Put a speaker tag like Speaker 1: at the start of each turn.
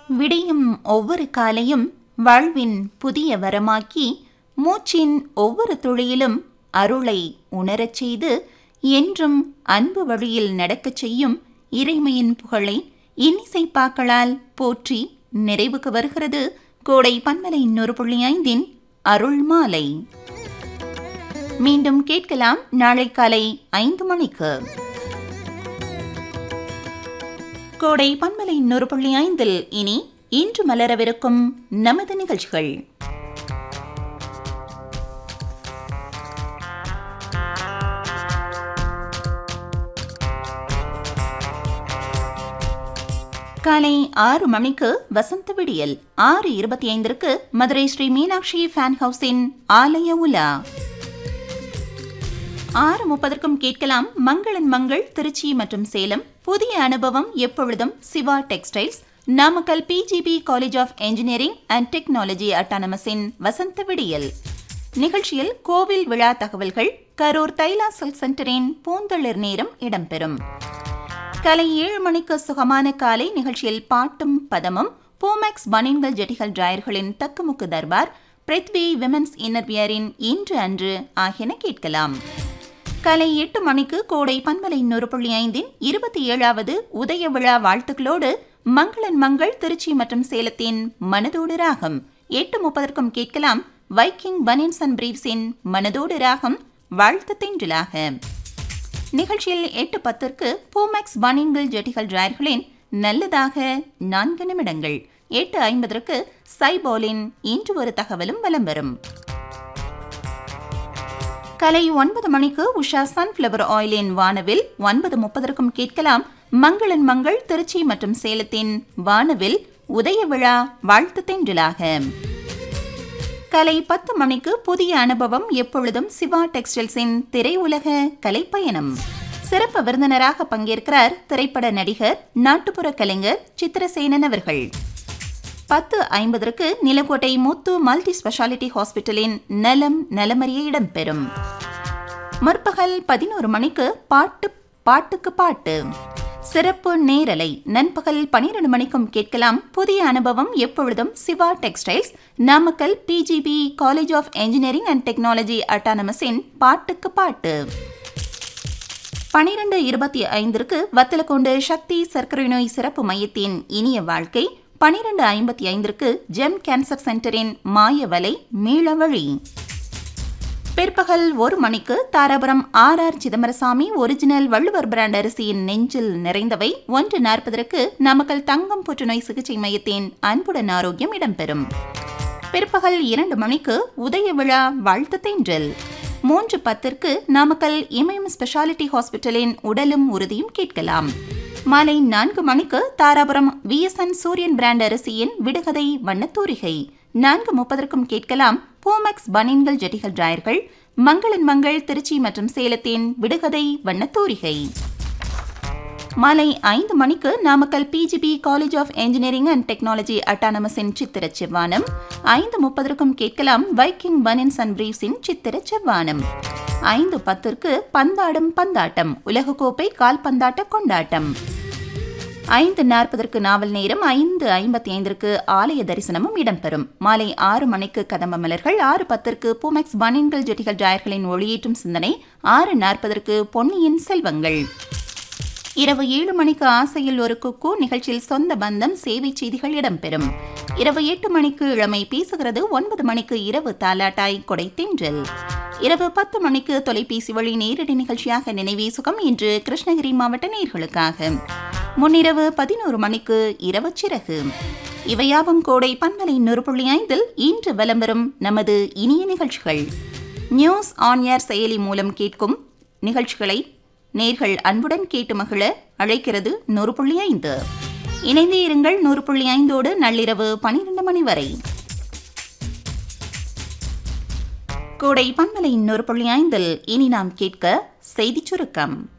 Speaker 1: விடியும் ஒவ்வொரு காலையும் வாழ்வின் புதிய வரமாக்கி மூச்சின் ஒவ்வொரு துளியிலும் அருளை உணரச் செய்து என்றும் அன்பு வழியில் நடக்கச் செய்யும் இறைமையின் புகழை இன்னிசைப்பாக்களால் போற்றி நிறைவுக்கு வருகிறது கோடை பன்மலை இன்னொரு புள்ளி ஐந்தின் அருள் மாலை மீண்டும் கேட்கலாம் நாளை காலை ஐந்து மணிக்கு கோடை பன்மலை இன்னொரு புள்ளி ஐந்தில் இனி இன்று மலரவிருக்கும் நமது நிகழ்ச்சிகள் காலை ஆறு மணிக்கு வசந்த விடியல் ஆறு இருபத்தி ஐந்திற்கு மதுரை ஸ்ரீ மீனாட்சி ஃபேன் ஹவுஸின் ஆலய உலா ஆறு முப்பதற்கும் கேட்கலாம் மங்களன் மங்கள் திருச்சி மற்றும் சேலம் புதிய அனுபவம் எப்பொழுதும் Siva textiles Namakkal PGP college of engineering and technology அட்டானமஸின் வசந்த விடியல் நிகழ்ச்சியில் கோவில் விழா தகவல்கள் கரூர் தைலா சில்க் சென்டரின் பூந்தளிர் நேரம் இடம்பெறும் காலை ஏழு மணிக்கு சுகமான காலை நிகழ்ச்சியில் பாட்டும் பதமும் பூமெக்ஸ் பனின்கள் ஜெட்டிகள் டிராயர்களின் தக்குமுக்கு தர்பார் பிரித்வி விமென்ஸ் இன்னர்வியரின் இன்று அன்று ஆகியன கேட்கலாம் காலை எட்டு மணிக்கு கோடை பண்பலை இன்னொரு புள்ளி ஐந்தின் இருபத்தி ஏழாவது உதய விழா வாழ்த்துக்களோடு மங்களன் மங்கள் திருச்சி மற்றும் சேலத்தின் மனதோடு ராகம் எட்டு முப்பதற்கும் கேட்கலாம் வைக்கிங் பனின்ஸ் அண்ட் பிரீவ்ஸின் மனதோடு ராகம் வாழ்த்து தென்றலாக நிகழ்ச்சியில் எட்டு பத்திற்கு பூமெக்ஸ் பனின்கள் ஜெட்டிகள் டிராயர்களின் நல்லதாக நான்கு நிமிடங்கள் எட்டு ஐம்பதற்கு சைபோலின் இன்று ஒரு தகவலும் வலம் வரும் கலை ஒன்பது மணிக்கு உஷா சன்ஃப்ளவர் ஆயிலின் வானவில் ஒன்பது முப்பதற்கும் கேட்கலாம் மங்களன் மங்கள் திருச்சி மற்றும் சேலத்தின் வானவில் உதய விழா வாழ்த்து தென்றலாக கலை பத்து மணிக்கு புதிய அனுபவம் எப்பொழுதும் சிவா டெக்ஸ்டைல்ஸின் திரையுலக கலைப்பயணம் சிறப்பு விருந்தினராக பங்கேற்கிறார் திரைப்பட நடிகர் நாட்டுப்புற கலைஞர் சித்திரசேனன் அவர்கள் பத்து ஐம்பதற்கு நிலக்கோட்டை முத்து மல்டி ஸ்பெஷாலிட்டி ஹாஸ்பிட்டலின் நலம் நலமறிய இடம்பெறும் முற்பகல் பதினோரு மணிக்கு பாட்டு பாட்டுக்கு பாட்டு சிறப்பு நேரலை நண்பகல் பனிரெண்டு மணிக்கும் கேட்கலாம் புதிய அனுபவம் எப்பொழுதும் Siva textiles Namakkal PGP college of engineering and technology அட்டானமஸின் பாட்டுக்கு பாட்டு பனிரெண்டு இருபத்தி ஐந்திற்கு வத்தலக்கொண்டு சக்தி சர்க்கரை நோய் சிறப்பு மையத்தின் இனிய வாழ்க்கை பனிரெண்டு ஐம்பத்தி ஐந்திற்கு ஜெம் கேன்சர் சென்டரின் மாயவலை மீளவழி பிற்பகல் ஒரு மணிக்கு Dharapuram R R Chidambarasamy original Valluvar brand அரிசியின் நெஞ்சில் நிறைந்தவை ஒன்று நாற்பதற்கு நாமக்கல் தங்கம் புற்றுநோய் சிகிச்சை மையத்தின் அன்புடன் ஆரோக்கியம் இடம்பெறும் பிற்பகல் இரண்டு மணிக்கு உதய விழா வாழ்த்து தென்றல் மூன்று பத்திற்கு நாமக்கல் இமயம் ஸ்பெஷாலிட்டி ஹாஸ்பிட்டலின் உடலும் உறுதியும் கேட்கலாம் மாலை நான்கு மணிக்கு தாராபுரம் விஎஸ்என் சூரியன் பிராண்ட் அரிசியின் விடுகதை வண்ணத்தூரிகை நான்கு முப்பதற்கும் கேட்கலாம் பூமெக்ஸ் பனின்கள் ஜெட்டிகள் டிராயர்கள் மங்களன் மங்கள் திருச்சி மற்றும் சேலத்தின் விடுகதை வண்ணத்தூரிகை மாலை ஐந்து மணிக்கு Namakkal PGP college of engineering and technology அட்டானமஸின் சித்திர செவ்வானம் ஐந்து முப்பதற்கும் கேட்கலாம் வைக்கிங் பனின்ஸ் அண்ட் பிரீவ்ஸின் சித்திர செவ்வானம் ஐந்து பத்திற்கு பந்தாடும் பந்தாட்டம் உலகக்கோப்பை கால்பந்தாட்ட கொண்டாட்டம் ஐந்து நாற்பதற்கு நாவல் நேரம் ஐந்து ஐம்பத்தி ஐந்திற்கு ஆலய தரிசனமும் இடம்பெறும் மாலை ஆறு மணிக்கு கதம்ப மலர்கள் ஆறு பத்திற்கு பூமெக்ஸ் பனின்கள் ஜெட்டிகள் ஜாயர்களின் ஒளியேற்றும் சிந்தனை ஆறு நாற்பதற்கு பொன்னியின் செல்வங்கள் இரவு ஏழு மணிக்கு ஆசையில் ஒரு குக்கு நிகழ்ச்சியில் சொந்த பந்தம் சேவை செய்திகள் இடம்பெறும் இரவு எட்டு மணிக்கு இளமை பேசுகிறது ஒன்பது மணிக்கு இரவு தாலாட்டாய் கொடை தென்றல் இரவு பத்து மணிக்கு தொலைபேசி வழி நேரடி நிகழ்ச்சியாக நினைவே சுகம் இன்று கிருஷ்ணகிரி மாவட்ட நேர்களுக்காக முன்னிரவு பதினோரு மணிக்கு இரவு சிறகு இவையாவும் கோடை பண்பலை நூறு புள்ளி ஐந்தில் இன்று வலம் வரும் நமது இனிய நிகழ்ச்சிகள் நியூஸ் ஆன் ஏர் செயலி மூலம் கேட்கும் நிகழ்ச்சிகளை நேர்கள் அன்புடன் கேட்டு மகிழ அழைக்கிறது நூறு புள்ளி ஐந்து இணைந்தே இருங்கள் நூறு புள்ளி ஐந்தோடு நள்ளிரவு பனிரெண்டு மணி வரை கோடை பண்பலை நூறு புள்ளி ஐந்தில் இனி நாம் கேட்க செய்திச் சுருக்கம்